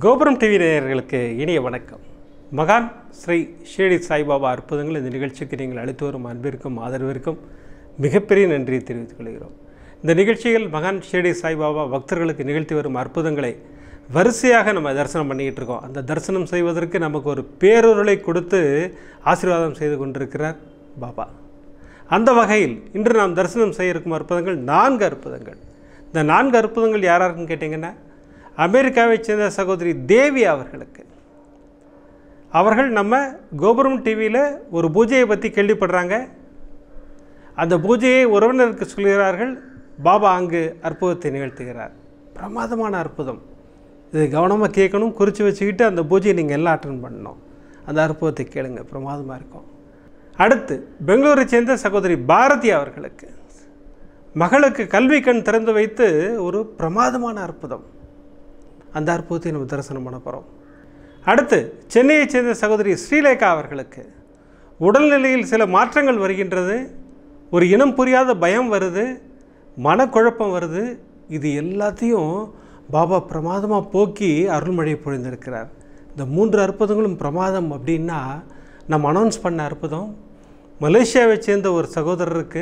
கோபுரம் டிவி நேயர்களுக்கு இனிய வணக்கம் மகான் ஸ்ரீ ஷீரடி சாய்பாபா அற்புதங்கள் இந்த நிகழ்ச்சிக்கு நீங்கள் அளித்து வரும் அன்பிற்கும் ஆதரவிற்கும் மிகப்பெரிய நன்றியை தெரிவித்துக் கொள்கிறோம் இந்த நிகழ்ச்சியில் மகான் ஷீரடி சாய்பாபா பக்தர்களுக்கு நிகழ்த்தி வரும் அற்புதங்களை வரிசையாக நம்ம தரிசனம் பண்ணிக்கிட்டு இருக்கோம் அந்த தரிசனம் செய்வதற்கு நமக்கு ஒரு பேரொருளை கொடுத்து ஆசீர்வாதம் செய்து கொண்டிருக்கிறார் பாபா அந்த வகையில் இன்று நாம் தரிசனம் செய்ய இருக்கும் அற்புதங்கள் நான்கு அற்புதங்கள் இந்த நான்கு அற்புதங்கள் யாராருன்னு கேட்டிங்கன்னா அமெரிக்காவைச் சேர்ந்த சகோதரி தேவி அவர்களுக்கு அவர்கள் நம்ம கோபுரம் டிவியில் ஒரு பூஜையை பற்றி கேள்விப்படுறாங்க அந்த பூஜையை உறவினருக்கு சொல்கிறார்கள் பாபா அங்கு அற்புதத்தை நிகழ்த்துகிறார் பிரமாதமான அற்புதம் இது கவனமாக கேட்கணும் குறித்து வச்சுக்கிட்டு அந்த பூஜையை நீங்கள் எல்லாம் அட்டன் பண்ணணும் அந்த அற்புதத்தை கேளுங்க பிரமாதமாக இருக்கும் அடுத்து பெங்களூரை சேர்ந்த சகோதரி பாரதி அவர்களுக்கு மகளுக்கு கல்வி கண் திறந்து வைத்து ஒரு பிரமாதமான அற்புதம் அந்த அற்புதத்தை நம்ம தரிசனம் பண்ண போகிறோம் அடுத்து சென்னையைச் சேர்ந்த சகோதரி ஸ்ரீலேகா அவர்களுக்கு உடல்நிலையில் சில மாற்றங்கள் வருகின்றது ஒரு இனம் புரியாத பயம் வருது மனக்குழப்பம் வருது இது எல்லாத்தையும் பாபா பிரமாதமாக போக்கி அருள்மழை பொழிந்திருக்கிறார் இந்த மூன்று அற்புதங்களும் பிரமாதம் அப்படின்னா நம்ம அனௌன்ஸ் பண்ண அற்புதம் மலேசியாவை சேர்ந்த ஒரு சகோதரருக்கு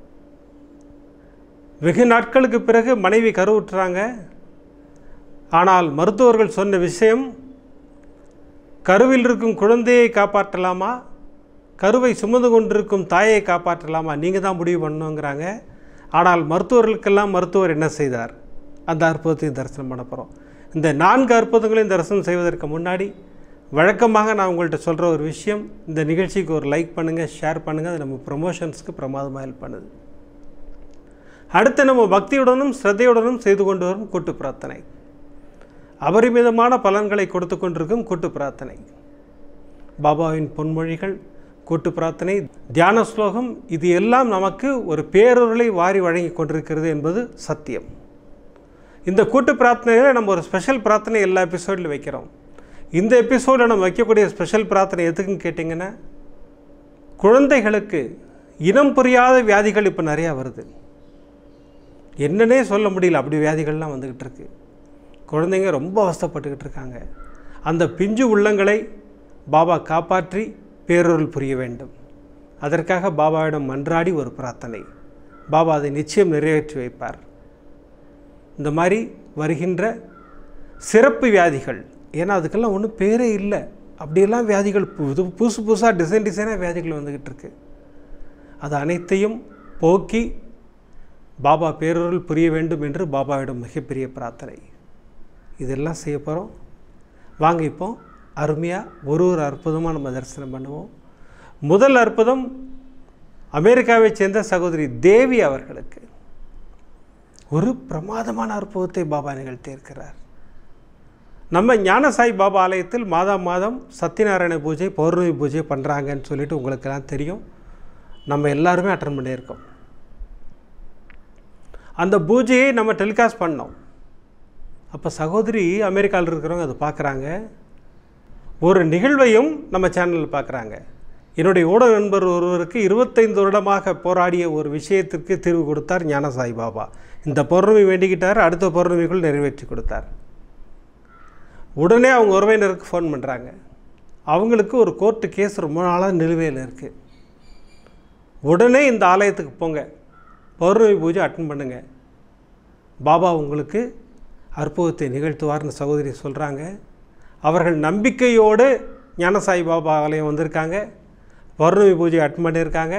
வெகு நாட்களுக்கு பிறகு மனைவி கருவுற்றுறாங்க ஆனால் மருத்துவர்கள் சொன்ன விஷயம் கருவில் இருக்கும் குழந்தையை காப்பாற்றலாமா கருவை சுமந்து கொண்டிருக்கும் தாயை காப்பாற்றலாமா நீங்கள் தான் முடிவு பண்ணணுங்கிறாங்க ஆனால் மருத்துவர்களுக்கெல்லாம் மருத்துவர் என்ன செய்தார் அந்த அற்புதத்தையும் தரிசனம் பண்ண போகிறோம் இந்த நான்கு அற்புதங்களையும் தரிசனம் செய்வதற்கு முன்னாடி வழக்கமாக நான் உங்கள்கிட்ட சொல்கிற ஒரு விஷயம் இந்த நிகழ்ச்சிக்கு ஒரு லைக் பண்ணுங்கள் ஷேர் பண்ணுங்கள் அது நம்ம ப்ரமோஷன்ஸ்க்கு பிரமாதமாக ஹெல்ப் பண்ணுது அடுத்து நம்ம பக்தியுடனும் ஸ்ரத்தையுடனும் செய்து கொண்டு வரும் கூட்டு பிரார்த்தனை அபரிமிதமான பலன்களை கொடுத்து கொண்டிருக்கும் கூட்டு பிரார்த்தனை பாபாவின் பொன்மொழிகள் கூட்டு பிரார்த்தனை தியான ஸ்லோகம் இது எல்லாம் நமக்கு ஒரு பேரொருளை வாரி வழங்கி கொண்டிருக்கிறது என்பது சத்தியம் இந்த கூட்டு பிரார்த்தனையில் நம்ம ஒரு ஸ்பெஷல் பிரார்த்தனை எல்லா எபிசோடில் வைக்கிறோம் இந்த எபிசோடில் நம்ம வைக்கக்கூடிய ஸ்பெஷல் பிரார்த்தனை எதுக்குன்னு கேட்டிங்கன்னா குழந்தைகளுக்கு இனம் புரியாத வியாதிகள் இப்போ நிறையா வருது என்னன்னே சொல்ல முடியல அப்படி வியாதிகள்லாம் வந்துக்கிட்டு இருக்கு குழந்தைங்க ரொம்ப அவஸ்தைப்பட்டுக்கிட்டு இருக்காங்க அந்த பிஞ்சு உள்ளங்களை பாபா காப்பாற்றி பேரொருள் புரிய வேண்டும் அதற்காக பாபாவிடம் மன்றாடி ஒரு பிரார்த்தனை பாபா அதை நிச்சயம் நிறைவேற்றி வைப்பார் இந்த மாதிரி வருகின்ற சிறப்பு வியாதிகள் ஏன்னா அதுக்கெல்லாம் ஒன்றும் பேரே இல்லை அப்படியெல்லாம் வியாதிகள் புது புதுசு புதுசாக டிசைன் டிசைனாக வியாதிகள் வந்துக்கிட்டு இருக்கு அது அனைத்தையும் போக்கி பாபா பேரொருள் புரிய வேண்டும் என்று பாபாவிடம் மிகப்பெரிய பிரார்த்தனை இதெல்லாம் செய்ய போகிறோம் வாங்க இப்போ அருமையாக ஒரு ஒரு அற்புதமாக நம்ம தரிசனம் பண்ணுவோம் முதல் அற்புதம் அமெரிக்காவைச் சேர்ந்த சகோதரி தேவி அவர்களுக்கு ஒரு பிரமாதமான அற்புதத்தை பாபா நிகழ்த்தியிருக்கிறார் நம்ம ஞானசாய் பாபா ஆலயத்தில் மாதம் மாதம் சத்யநாராயண பூஜை பௌர்ணமி பூஜை பண்ணுறாங்கன்னு சொல்லிட்டு உங்களுக்கெல்லாம் தெரியும் நம்ம எல்லாருமே அட்டன் பண்ணியிருக்கோம் அந்த பூஜையை நம்ம டெலிகாஸ்ட் பண்ணோம் அப்போ சகோதரி அமெரிக்காவில் இருக்கிறவங்க அதை பார்க்குறாங்க ஒரு நிகழ்வையும் நம்ம சேனலில் பார்க்குறாங்க என்னுடைய ஊடக நண்பர் ஒருவருக்கு இருபத்தைந்து வருடமாக போராடிய ஒரு விஷயத்திற்கு தீர்வு கொடுத்தார் ஞானசாய் பாபா இந்த பௌர்ணமி வேண்டிக்கிட்டார் அடுத்த பௌர்ணமிக்குள் நிறைவேற்றி கொடுத்தார் உடனே அவங்க உறவினருக்கு ஃபோன் பண்ணுறாங்க அவங்களுக்கு ஒரு கோர்ட்டு கேஸ் ரொம்ப நாளாக நிலுவையில் இருக்குது உடனே இந்த ஆலயத்துக்கு போங்க பௌர்ணமி பூஜை அட்டன் பண்ணுங்க பாபா உங்களுக்கு அற்புதத்தை நிகழ்த்துவார்னு சகோதரி சொல்கிறாங்க அவர்கள் நம்பிக்கையோடு ஞானசாய் பாபா ஆலயம் வந்திருக்காங்க பௌர்ணமி பூஜை அட்டன் பண்ணியிருக்காங்க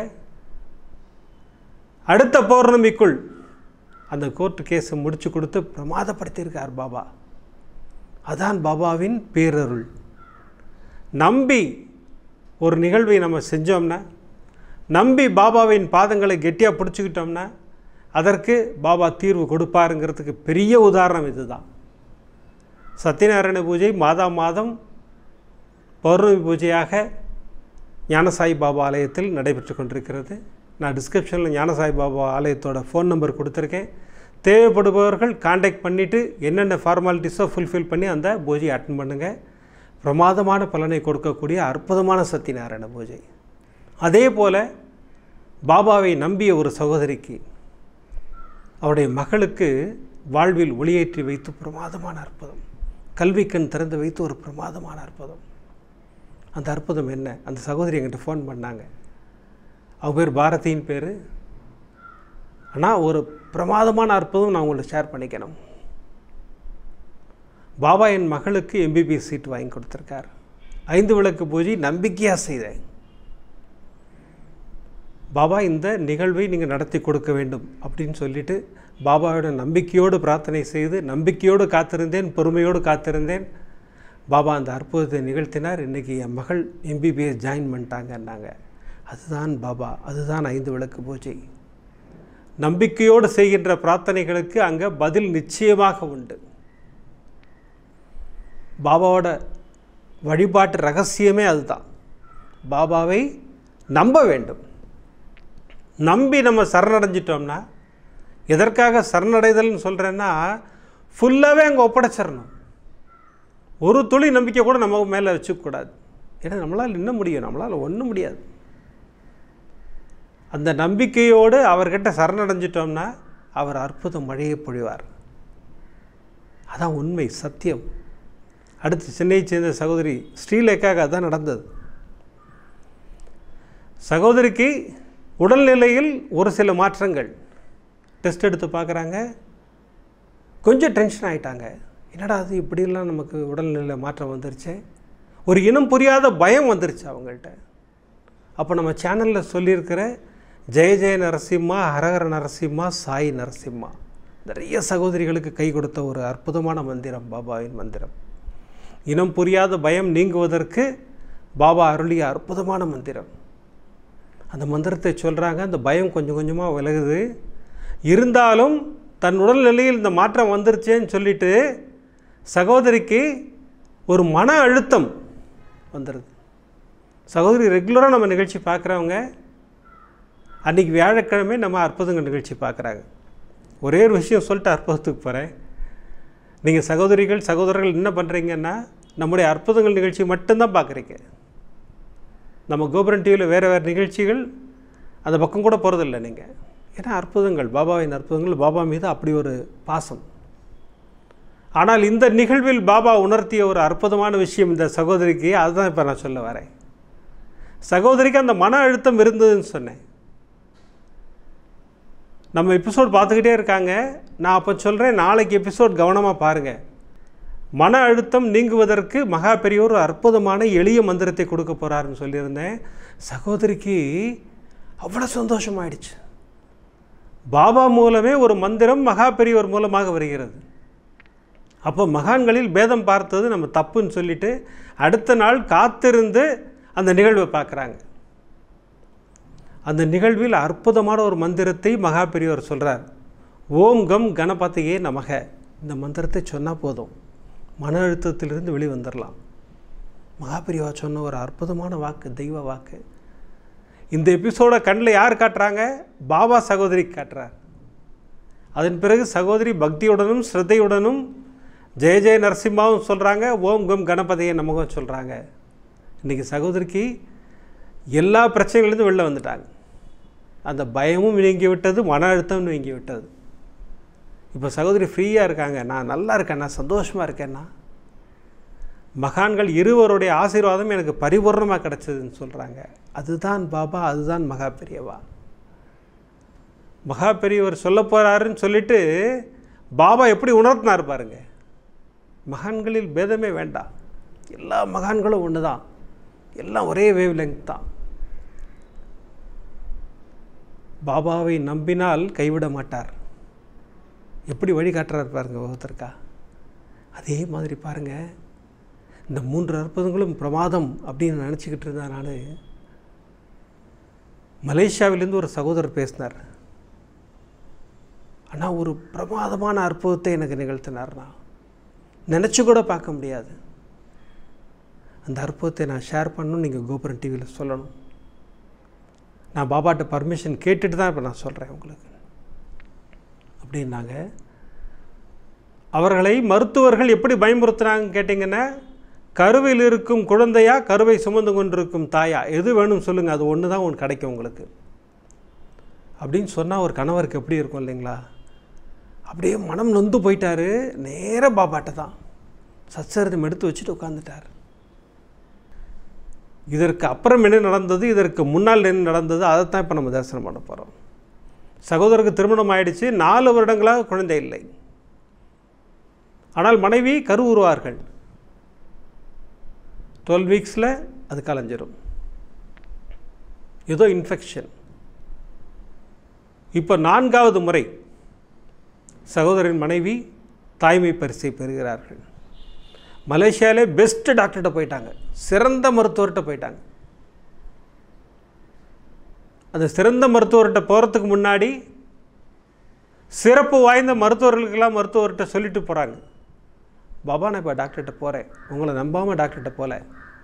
அடுத்த பௌர்ணமிக்குள் அந்த கோர்ட்டு கேஸை முடித்து கொடுத்து பிரமாதப்படுத்தியிருக்கார் பாபா அதான் பாபாவின் பேரருள் நம்பி ஒரு நிகழ்வை நம்ம செஞ்சோம்னா நம்பி பாபாவின் பாதங்களை கெட்டியாக பிடிச்சிக்கிட்டோம்னா அதற்கு பாபா தீர்வு கொடுப்பாருங்கிறதுக்கு பெரிய உதாரணம் இதுதான் சத்யநாராயண பூஜை மாதா மாதம் பௌர்ணமி பூஜையாக ஞானசாய் பாபா ஆலயத்தில் நடைபெற்று கொண்டிருக்கிறது நான் டிஸ்கிரிப்ஷனில் ஞானசாய் பாபா ஆலயத்தோட ஃபோன் நம்பர் கொடுத்துருக்கேன் தேவைப்படுபவர்கள் காண்டாக்ட் பண்ணிவிட்டு என்னென்ன ஃபார்மாலிட்டிஸோ ஃபுல்ஃபில் பண்ணி அந்த பூஜையை அட்டன் பண்ணுங்கள் பிரமாதமான பலனை கொடுக்கக்கூடிய அற்புதமான சத்யநாராயண பூஜை அதே போல் பாபாவை நம்பிய ஒரு சகோதரிக்கு அவருடைய மகளுக்கு வாழ்வில் ஒளியேற்றி வைத்து பிரமாதமான அற்புதம் கல்வி கண் திறந்து வைத்து ஒரு பிரமாதமான அற்புதம் அந்த அற்புதம் என்ன அந்த சகோதரி என்கிட்ட ஃபோன் பண்ணாங்க அவங்க பேர் பாரதியின் பேர் ஆனால் ஒரு பிரமாதமான அற்புதம் நான் உங்கள்ட்ட ஷேர் பண்ணிக்கணும் பாபா என் மகளுக்கு எம்பிபிஎஸ் சீட் வாங்கி கொடுத்துருக்கார் ஐந்து விளக்கு பூஜை நம்பிக்கையாக செய்தேன் பாபா இந்த நிகழ்வை நீங்கள் நடத்தி கொடுக்க வேண்டும் அப்படின்னு சொல்லிட்டு பாபாவோட நம்பிக்கையோடு பிரார்த்தனை செய்து நம்பிக்கையோடு காத்திருந்தேன் பொறுமையோடு காத்திருந்தேன் பாபா அந்த அற்புதத்தை நிகழ்த்தினார் இன்றைக்கி என் மகள் எம்பிபிஎஸ் ஜாயின் பண்ணிட்டாங்கன்னாங்க அதுதான் பாபா அதுதான் ஐந்து விளக்கு பூஜை நம்பிக்கையோடு செய்கின்ற பிரார்த்தனைகளுக்கு அங்கே பதில் நிச்சயமாக உண்டு பாபாவோட வழிபாட்டு ரகசியமே அதுதான் பாபாவை நம்ப வேண்டும் நம்பி நம்ம சரணடைஞ்சிட்டோம்னா எதற்காக சரணடைதல்னு சொல்கிறேன்னா ஃபுல்லாகவே அங்கே ஒப்படைச்சிடணும் ஒரு துளி நம்பிக்கை கூட நம்ம மேலே வச்சுக்கூடாது ஏன்னா நம்மளால் இன்னும் முடியும் நம்மளால் ஒன்றும் முடியாது அந்த நம்பிக்கையோடு அவர்கிட்ட சரணடைஞ்சிட்டோம்னா அவர் அற்புதம் மழையை பொழிவார் அதான் உண்மை சத்தியம் அடுத்து சென்னையை சேர்ந்த சகோதரி ஸ்ரீலேக்காக அதான் நடந்தது சகோதரிக்கு உடல்நிலையில் ஒரு சில மாற்றங்கள் டெஸ்ட் எடுத்து பார்க்குறாங்க கொஞ்சம் டென்ஷன் ஆகிட்டாங்க என்னடா அது இப்படிலாம் நமக்கு உடல்நிலையில் மாற்றம் வந்துருச்சு ஒரு இனம் புரியாத பயம் வந்துருச்சு அவங்கள்ட்ட அப்போ நம்ம சேனலில் சொல்லியிருக்கிற ஜெய ஜெய நரசிம்மா ஹரஹர நரசிம்மா சாய் நரசிம்மா நிறைய சகோதரிகளுக்கு கை கொடுத்த ஒரு அற்புதமான மந்திரம் பாபாவின் மந்திரம் இனம் புரியாத பயம் நீங்குவதற்கு பாபா அருளிய அற்புதமான மந்திரம் அந்த மந்திரத்தை சொல்கிறாங்க அந்த பயம் கொஞ்சம் கொஞ்சமாக விலகுது இருந்தாலும் தன் உடல்நிலையில் இந்த மாற்றம் வந்துருச்சேன்னு சொல்லிட்டு சகோதரிக்கு ஒரு மன அழுத்தம் வந்துடுது சகோதரி ரெகுலராக நம்ம நிகழ்ச்சி பார்க்குறவங்க அன்றைக்கி வியாழக்கிழமை நம்ம அற்புதங்கள் நிகழ்ச்சி பார்க்குறாங்க ஒரே ஒரு விஷயம் சொல்லிட்டு அற்புதத்துக்கு போகிறேன் நீங்கள் சகோதரிகள் சகோதரர்கள் என்ன பண்ணுறீங்கன்னா நம்முடைய அற்புதங்கள் நிகழ்ச்சி மட்டும்தான் பார்க்குறீங்க நம்ம கோபுரம் டிவியில் வேறு வேறு நிகழ்ச்சிகள் அந்த பக்கம் கூட போகிறதில்ல நீங்கள் ஏன்னா அற்புதங்கள் பாபாவின் அற்புதங்கள் பாபா மீது அப்படி ஒரு பாசம் ஆனால் இந்த நிகழ்வில் பாபா உணர்த்திய ஒரு அற்புதமான விஷயம் இந்த சகோதரிக்கு அதுதான் இப்போ நான் சொல்ல வரேன் சகோதரிக்கு அந்த மன அழுத்தம் இருந்ததுன்னு சொன்னேன் நம்ம எபிசோட் பார்த்துக்கிட்டே இருக்காங்க நான் அப்போ சொல்கிறேன் நாளைக்கு எபிசோட் கவனமாக பாருங்கள் மன அழுத்தம் நீங்குவதற்கு மகா பெரியோர் ஒரு அற்புதமான எளிய மந்திரத்தை கொடுக்க போகிறாருன்னு சொல்லியிருந்தேன் சகோதரிக்கு அவ்வளோ சந்தோஷமாயிடுச்சு பாபா மூலமே ஒரு மந்திரம் மகா பெரியோர் மூலமாக வருகிறது அப்போ மகான்களில் பேதம் பார்த்தது நம்ம தப்புன்னு சொல்லிட்டு அடுத்த நாள் காத்திருந்து அந்த நிகழ்வை பார்க்குறாங்க அந்த நிகழ்வில் அற்புதமான ஒரு மந்திரத்தை மகா பெரியவர் சொல்கிறார் ஓம் கம் கணபதியே நமக இந்த மந்திரத்தை சொன்னால் போதும் மன அழுத்தத்திலிருந்து வெளிவந்துடலாம் மகா பெரியவா சொன்ன ஒரு அற்புதமான வாக்கு தெய்வ வாக்கு இந்த எபிசோட கண்ணில் யார் காட்டுறாங்க பாபா சகோதரி காட்டுறார் அதன் பிறகு சகோதரி பக்தியுடனும் ஸ்ரத்தையுடனும் ஜெய ஜெய நரசிம்மாவும் சொல்கிறாங்க ஓம் கம் கணபதியை நமகம் சொல்கிறாங்க இன்றைக்கி சகோதரிக்கு எல்லா பிரச்சனைகள்லேருந்து வெளில வந்துட்டாங்க அந்த பயமும் நீங்கி விட்டது மன அழுத்தம் நீங்கி விட்டது இப்போ சகோதரி ஃப்ரீயாக இருக்காங்க நான் நல்லா இருக்கேன் நான் சந்தோஷமாக இருக்கேன்னா மகான்கள் இருவருடைய ஆசீர்வாதம் எனக்கு பரிபூர்ணமாக கிடச்சதுன்னு சொல்கிறாங்க அதுதான் பாபா அதுதான் மகா பெரியவா மகா பெரியவர் சொல்ல போகிறாருன்னு சொல்லிட்டு பாபா எப்படி உணர்த்தினார் பாருங்க மகான்களில் பேதமே வேண்டாம் எல்லா மகான்களும் ஒன்று தான் எல்லாம் ஒரே வேவ் லெங்க் தான் பாபாவை நம்பினால் கைவிட மாட்டார் எப்படி வழிகாட்டுறார் பாருங்க ஒருத்தருக்கா அதே மாதிரி பாருங்கள் இந்த மூன்று அற்புதங்களும் பிரமாதம் அப்படின்னு நினச்சிக்கிட்டு இருந்தேன் நான் மலேசியாவிலேருந்து ஒரு சகோதரர் பேசினார் ஆனால் ஒரு பிரமாதமான அற்புதத்தை எனக்கு நிகழ்த்தினார்னா நினச்சி கூட பார்க்க முடியாது அந்த அற்புதத்தை நான் ஷேர் பண்ணணும் நீங்கள் கோபுரம் டிவியில் சொல்லணும் நான் பாபாட்ட பர்மிஷன் கேட்டுட்டு தான் இப்போ நான் சொல்கிறேன் உங்களுக்கு அப்படின்னாங்க அவர்களை மருத்துவர்கள் எப்படி பயமுறுத்துனாங்கன்னு கேட்டிங்கன்னா கருவில் இருக்கும் குழந்தையா கருவை சுமந்து கொண்டிருக்கும் தாயா எது வேணும் சொல்லுங்கள் அது ஒன்று தான் ஒன்று கிடைக்கும் உங்களுக்கு அப்படின்னு சொன்னால் ஒரு கணவருக்கு எப்படி இருக்கும் இல்லைங்களா அப்படியே மனம் நொந்து போயிட்டாரு நேராக பாபாட்ட தான் சச்சரிதம் எடுத்து வச்சுட்டு உட்காந்துட்டார் இதற்கு அப்புறம் என்ன நடந்தது இதற்கு முன்னால் என்ன நடந்தது அதைத்தான் இப்போ நம்ம தரிசனம் பண்ண போகிறோம் சகோதரருக்கு திருமணம் ஆயிடுச்சு நாலு வருடங்களாக குழந்தை இல்லை ஆனால் மனைவி கருவுருவார்கள் டுவெல் வீக்ஸில் அது கலைஞ்சிரும் ஏதோ இன்ஃபெக்ஷன் இப்போ நான்காவது முறை சகோதரின் மனைவி தாய்மை பரிசை பெறுகிறார்கள் மலேசியாவிலே பெஸ்ட் டாக்டர்கிட்ட போயிட்டாங்க சிறந்த மருத்துவர்கிட்ட போயிட்டாங்க அந்த சிறந்த மருத்துவர்கிட்ட போகிறதுக்கு முன்னாடி சிறப்பு வாய்ந்த மருத்துவர்களுக்கெல்லாம் மருத்துவர்கிட்ட சொல்லிட்டு போகிறாங்க பாபா நான் இப்போ டாக்டர்கிட்ட போகிறேன் உங்களை நம்பாமல் டாக்டர்கிட்ட போகல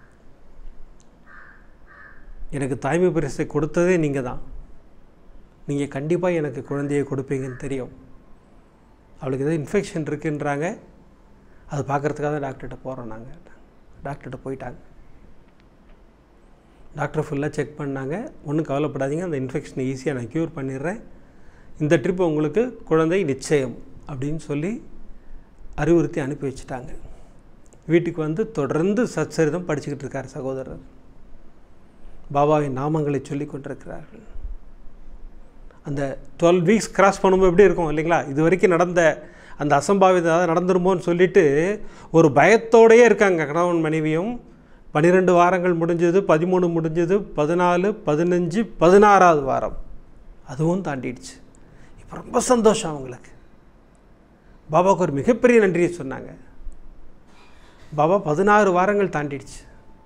எனக்கு தாய்மை பரிசை கொடுத்ததே நீங்கள் தான் நீங்கள் கண்டிப்பாக எனக்கு குழந்தையை கொடுப்பீங்கன்னு தெரியும் அவளுக்கு ஏதோ இன்ஃபெக்ஷன் இருக்குன்றாங்க அது பார்க்குறதுக்காக தான் டாக்டர்கிட்ட போகிறோம் நாங்கள் டாக்டர்கிட்ட போயிட்டாங்க டாக்டர் ஃபுல்லாக செக் பண்ணாங்க ஒன்றும் கவலைப்படாதீங்க அந்த இன்ஃபெக்ஷனை ஈஸியாக நான் க்யூர் பண்ணிடுறேன் இந்த ட்ரிப் உங்களுக்கு குழந்தை நிச்சயம் அப்படின்னு சொல்லி அறிவுறுத்தி அனுப்பி வச்சுட்டாங்க வீட்டுக்கு வந்து தொடர்ந்து சச்சரிதம் படிச்சுக்கிட்டு இருக்கார் சகோதரர் பாபாவின் நாமங்களை சொல்லி கொண்டிருக்கிறார்கள் அந்த டுவெல் வீக்ஸ் கிராஸ் பண்ணும்போது எப்படி இருக்கும் இல்லைங்களா இது வரைக்கும் நடந்த அந்த அசம்பாவிதம் ஏதாவது நடந்துருமோன்னு சொல்லிட்டு ஒரு பயத்தோடையே இருக்காங்க கணவன் மனைவியும் பன்னிரெண்டு வாரங்கள் முடிஞ்சது பதிமூணு முடிஞ்சது பதினாலு பதினஞ்சு பதினாறாவது வாரம் அதுவும் தாண்டிடுச்சு இப்போ ரொம்ப சந்தோஷம் அவங்களுக்கு பாபாவுக்கு ஒரு மிகப்பெரிய நன்றியை சொன்னாங்க பாபா பதினாறு வாரங்கள் தாண்டிடுச்சு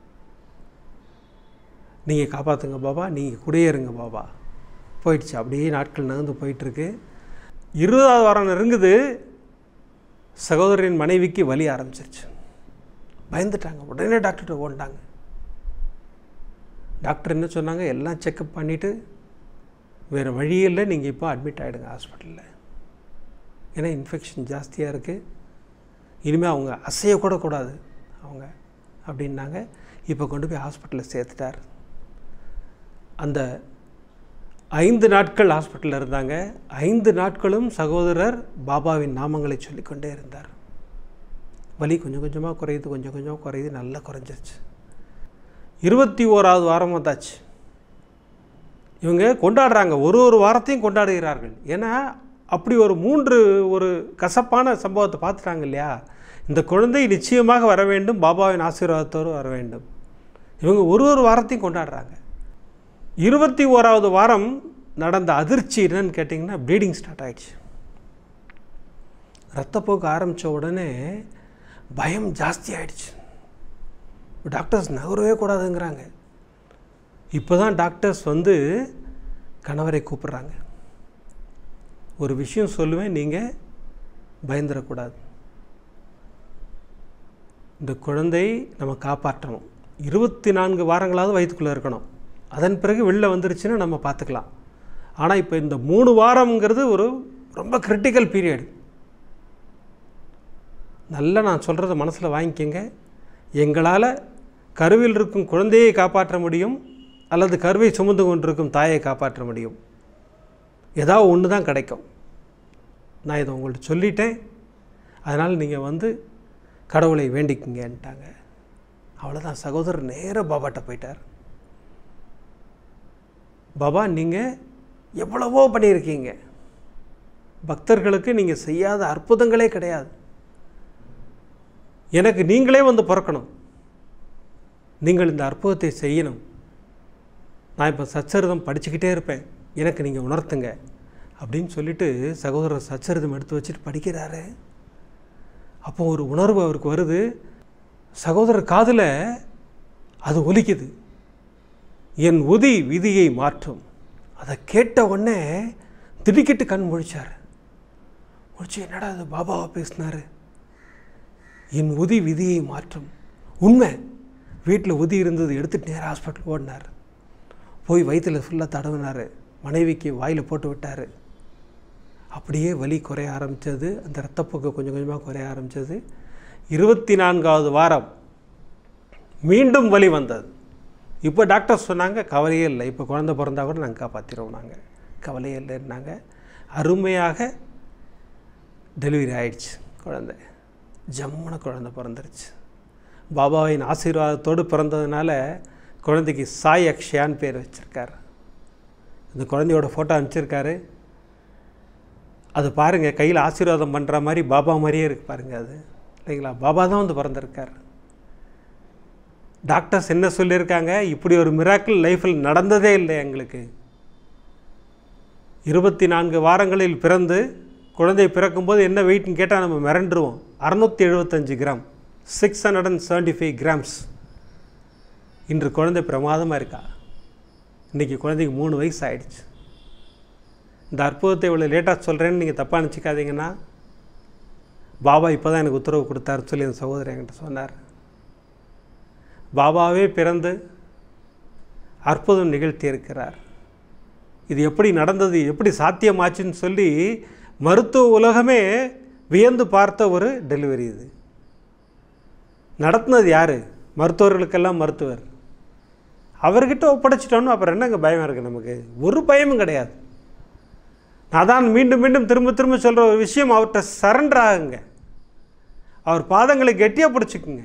நீங்கள் காப்பாற்றுங்க பாபா நீங்கள் குடியேறுங்க பாபா போயிடுச்சு அப்படியே நாட்கள் நகர்ந்து போயிட்டுருக்கு இருபதாவது வாரம் நெருங்குது சகோதரின் மனைவிக்கு வலி ஆரம்பிச்சிருச்சு பயந்துட்டாங்க உடனே டாக்டர்கிட்ட ஓடிட்டாங்க டாக்டர் என்ன சொன்னாங்க எல்லாம் செக்கப் பண்ணிவிட்டு வேறு வழியில் நீங்கள் இப்போ அட்மிட் ஆகிடுங்க ஹாஸ்பிட்டலில் ஏன்னா இன்ஃபெக்ஷன் ஜாஸ்தியாக இருக்குது இனிமேல் அவங்க அசையக்கூட கூடாது அவங்க அப்படின்னாங்க இப்போ கொண்டு போய் ஹாஸ்பிட்டலில் சேர்த்துட்டார் அந்த ஐந்து நாட்கள் ஹாஸ்பிட்டலில் இருந்தாங்க ஐந்து நாட்களும் சகோதரர் பாபாவின் நாமங்களை சொல்லிக்கொண்டே இருந்தார் வலி கொஞ்சம் கொஞ்சமாக குறையுது கொஞ்சம் கொஞ்சமாக குறையுது நல்லா குறைஞ்சிருச்சு இருபத்தி ஓராவது வாரம் வந்தாச்சு இவங்க கொண்டாடுறாங்க ஒரு ஒரு வாரத்தையும் கொண்டாடுகிறார்கள் ஏன்னா அப்படி ஒரு மூன்று ஒரு கசப்பான சம்பவத்தை பார்த்துட்டாங்க இல்லையா இந்த குழந்தை நிச்சயமாக வர வேண்டும் பாபாவின் ஆசீர்வாதத்தோடு வர வேண்டும் இவங்க ஒரு ஒரு வாரத்தையும் கொண்டாடுறாங்க இருபத்தி ஓராவது வாரம் நடந்த அதிர்ச்சி என்னன்னு கேட்டிங்கன்னா ப்ளீடிங் ஸ்டார்ட் ஆயிடுச்சு ரத்தப்போக்கு ஆரம்பித்த உடனே பயம் ஜாஸ்தி ஆயிடுச்சு டாக்டர்ஸ் நகரவே கூடாதுங்கிறாங்க இப்போ தான் டாக்டர்ஸ் வந்து கணவரை கூப்பிட்றாங்க ஒரு விஷயம் சொல்லுவேன் நீங்கள் பயந்துடக்கூடாது இந்த குழந்தை நம்ம காப்பாற்றணும் இருபத்தி நான்கு வாரங்களாவது வயிற்றுக்குள்ளே இருக்கணும் அதன் பிறகு வெளில வந்துருச்சுன்னு நம்ம பார்த்துக்கலாம் ஆனால் இப்போ இந்த மூணு வாரம்ங்கிறது ஒரு ரொம்ப கிரிட்டிக்கல் பீரியட் நல்லா நான் சொல்கிறத மனசில் வாங்கிக்கோங்க எங்களால் கருவில் இருக்கும் குழந்தையை காப்பாற்ற முடியும் அல்லது கருவை சுமந்து கொண்டிருக்கும் தாயை காப்பாற்ற முடியும் ஏதாவது ஒன்று தான் கிடைக்கும் நான் இதை உங்கள்கிட்ட சொல்லிட்டேன் அதனால் நீங்கள் வந்து கடவுளை வேண்டிக்குங்கன்ட்டாங்க அவ்வளோதான் சகோதரர் நேராக பாபாட்ட போயிட்டார் பாபா நீங்கள் எவ்வளவோ பண்ணியிருக்கீங்க பக்தர்களுக்கு நீங்கள் செய்யாத அற்புதங்களே கிடையாது எனக்கு நீங்களே வந்து பிறக்கணும் நீங்கள் இந்த அற்புதத்தை செய்யணும் நான் இப்போ சச்சரிதம் படிச்சுக்கிட்டே இருப்பேன் எனக்கு நீங்கள் உணர்த்துங்க அப்படின்னு சொல்லிட்டு சகோதரர் சச்சரிதம் எடுத்து வச்சுட்டு படிக்கிறாரு அப்போ ஒரு உணர்வு அவருக்கு வருது சகோதரர் காதில் அது ஒலிக்குது என் உதி விதியை மாற்றும் அதை கேட்ட உடனே திடுக்கிட்டு கண் முழிச்சார் முழிச்சு என்னடா அது பாபாவா பேசினாரு என் உதி விதியை மாற்றும் உண்மை வீட்டில் உதி இருந்தது எடுத்துகிட்டு நேராக ஹாஸ்பிட்டல் ஓடினார் போய் வயிற்றில் ஃபுல்லாக தடவினார் மனைவிக்கு வாயில் போட்டு விட்டார் அப்படியே வலி குறைய ஆரம்பித்தது அந்த ரத்தப்போக்கு கொஞ்சம் கொஞ்சமாக குறைய ஆரம்பித்தது இருபத்தி நான்காவது வாரம் மீண்டும் வலி வந்தது இப்போ டாக்டர் சொன்னாங்க கவலையே இல்லை இப்போ குழந்த பிறந்தா கூட நாங்கள் காப்பாற்றிடுவோம் நாங்கள் கவலையே இல்லைன்னாங்க அருமையாக டெலிவரி ஆயிடுச்சு குழந்தை ஜம்முன குழந்தை பிறந்துருச்சு பாபாவின் ஆசீர்வாதத்தோடு பிறந்ததுனால குழந்தைக்கு சாய் அக்ஷயான்னு பேர் வச்சுருக்கார் இந்த குழந்தையோட ஃபோட்டோ அனுப்பிச்சிருக்காரு அது பாருங்கள் கையில் ஆசீர்வாதம் பண்ணுற மாதிரி பாபா மாதிரியே இருக்குது பாருங்கள் அது இல்லைங்களா பாபா தான் வந்து பிறந்திருக்கார் டாக்டர்ஸ் என்ன சொல்லியிருக்காங்க இப்படி ஒரு மிராக்கிள் லைஃப்பில் நடந்ததே இல்லை எங்களுக்கு இருபத்தி நான்கு வாரங்களில் பிறந்து குழந்தை பிறக்கும்போது என்ன வெயிட்னு கேட்டால் நம்ம மிரண்டுருவோம் அறநூற்றி எழுபத்தஞ்சு gram six hundred and seventy five grams இன்று குழந்தை பிரமாதமாக இருக்கா இன்றைக்கி குழந்தைக்கு மூணு வயசு ஆயிடுச்சு இந்த அற்புதத்தை இவ்வளோ லேட்டாக சொல்கிறேன்னு நீங்கள் தப்பாக நினச்சிக்காதீங்கன்னா பாபா இப்போ தான் எனக்கு உத்தரவு கொடுத்தாருன்னு சொல்லி என் சகோதரர் என்கிட்ட சொன்னார் பாபாவே பிறந்து அற்புதம் நிகழ்த்தி இருக்கிறார் இது எப்படி நடந்தது எப்படி சாத்தியமாச்சுன்னு சொல்லி மருத்துவ உலகமே வியந்து பார்த்த ஒரு டெலிவரி இது நடத்துனது யார் மருத்துவர்களுக்கெல்லாம் மருத்துவர் அவர்கிட்ட ஒப்படைச்சிட்டோன்னு அப்புறம் என்னங்க பயம் இருக்குது நமக்கு ஒரு பயமும் கிடையாது நான் தான் மீண்டும் மீண்டும் திரும்ப திரும்ப சொல்கிற ஒரு விஷயம் அவர்கிட்ட சரண்டர் ஆகுங்க அவர் பாதங்களை கெட்டியாக பிடிச்சிக்குங்க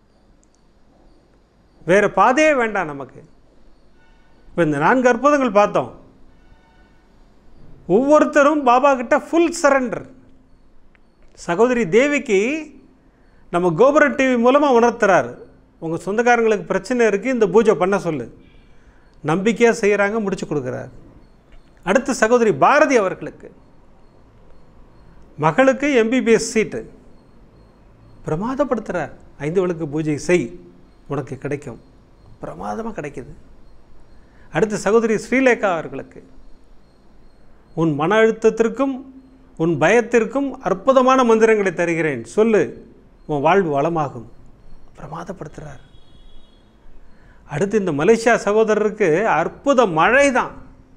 வேறு பாதையே வேண்டாம் நமக்கு இப்போ இந்த நான்கு அற்புதங்கள் பார்த்தோம் ஒவ்வொருத்தரும் பாபா கிட்ட ஃபுல் சரண்டர் சகோதரி தேவிக்கு நம்ம கோபுரம் டிவி மூலமாக உணர்த்துறாரு உங்கள் சொந்தக்காரங்களுக்கு பிரச்சனை இருக்குது இந்த பூஜை பண்ண சொல்லு நம்பிக்கையாக செய்கிறாங்க முடிச்சு கொடுக்குறாரு அடுத்து சகோதரி பாரதி அவர்களுக்கு மகளுக்கு எம்பிபிஎஸ் சீட்டு பிரமாதப்படுத்துகிறார் ஐந்து விளக்கு பூஜை செய் உனக்கு கிடைக்கும் பிரமாதமாக கிடைக்குது அடுத்து சகோதரி ஸ்ரீலேகா அவர்களுக்கு உன் மன அழுத்தத்திற்கும் உன் பயத்திற்கும் அற்புதமான மந்திரங்களை தருகிறேன் சொல்லு உன் வாழ்வு வளமாகும் பிரமாதப்படுத்துகிறார் அடுத்து இந்த மலேசியா சகோதரருக்கு அற்புத மழை தான்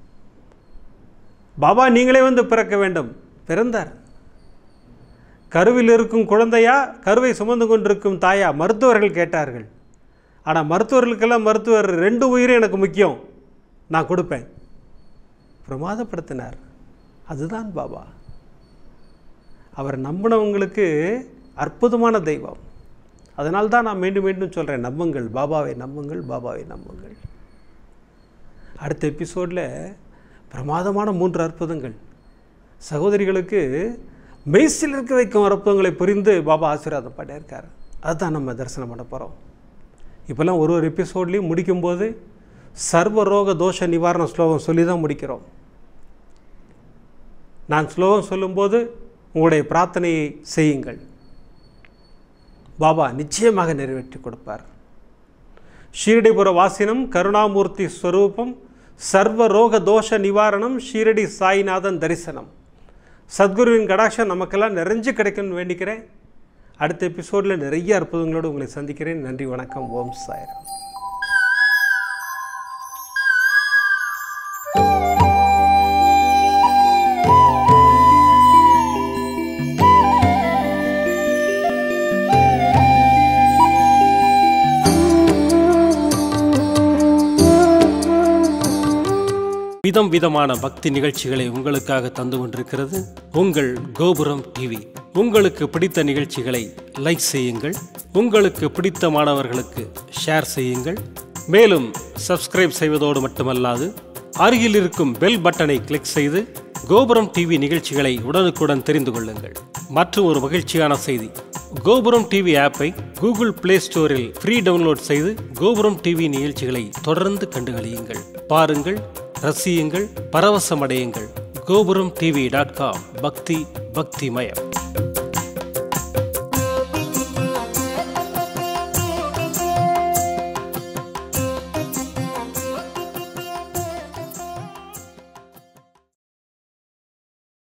பாபா நீங்களே வந்து பிறக்க வேண்டும் பிறந்தார் கருவில் இருக்கும் குழந்தையா கருவை சுமந்து கொண்டிருக்கும் தாயா மருத்துவர்கள் கேட்டார்கள் ஆனால் மருத்துவர்களுக்கெல்லாம் மருத்துவர் ரெண்டு உயிரும் எனக்கு முக்கியம் நான் கொடுப்பேன் பிரமாதப்படுத்தினார் அதுதான் பாபா அவர் நம்பினவங்களுக்கு அற்புதமான தெய்வம் அதனால் தான் நான் மீண்டும் மீண்டும் சொல்கிறேன் நம்புங்கள் பாபாவை நம்புங்கள் பாபாவை நம்புங்கள் அடுத்த எபிசோடில் பிரமாதமான மூன்று அற்புதங்கள் சகோதரிகளுக்கு மெய்சில் இருக்க வைக்கும் அற்புதங்களை புரிந்து பாபா ஆசீர்வாதம் பண்ணியிருக்கார் அதுதான் நம்ம தரிசனம் பண்ண போகிறோம் இப்போல்லாம் ஒரு ஒரு எபிசோட்லேயும் முடிக்கும்போது சர்வ ரோக தோஷ நிவாரண ஸ்லோகம் சொல்லி தான் முடிக்கிறோம் நான் ஸ்லோகம் சொல்லும்போது உங்களுடைய பிரார்த்தனையை செய்யுங்கள் பாபா நிச்சயமாக நிறைவேற்றி கொடுப்பார் ஷீரடிபுர வாசினம் கருணாமூர்த்தி ஸ்வரூபம் சர்வ ரோக தோஷ நிவாரணம் ஷீரடி சாய்நாதன் தரிசனம் சத்குருவின் கடாட்சம் நமக்கெல்லாம் நிறைஞ்சு கிடைக்கும்னு வேண்டிக்கிறேன் அடுத்த எபிசோடில் நிறைய அற்புதங்களோடு உங்களை சந்திக்கிறேன் நன்றி வணக்கம் ஓம் சாய்ராம் விதம் விதமான பக்தி நிகழ்ச்சிகளை உங்களுக்காக தந்து கொண்டிருக்கிறது உங்கள் கோபுரம் டிவி உங்களுக்கு பிடித்த நிகழ்ச்சிகளை லைக் செய்யுங்கள் உங்களுக்கு பிடித்த மாணவர்களுக்கு ஷேர் செய்யுங்கள் மேலும் சப்ஸ்கிரைப் செய்வதோடு மட்டுமல்லாது அருகில் இருக்கும் பெல் பட்டனை கிளிக் செய்து கோபுரம் டிவி நிகழ்ச்சிகளை உடனுக்குடன் தெரிந்து கொள்ளுங்கள் மற்றும் ஒரு மகிழ்ச்சியான செய்தி கோபுரம் டிவி ஆப்பை கூகுள் பிளே ஸ்டோரில் ஃப்ரீ டவுன்லோட் செய்து கோபுரம் டிவி நிகழ்ச்சிகளை தொடர்ந்து கண்டுகளியுங்கள் பாருங்கள் ரசியுங்கள் பரவசமடையுங்கள் கோபுரம் டிவி டாட் காம் பக்தி பக்திமயம்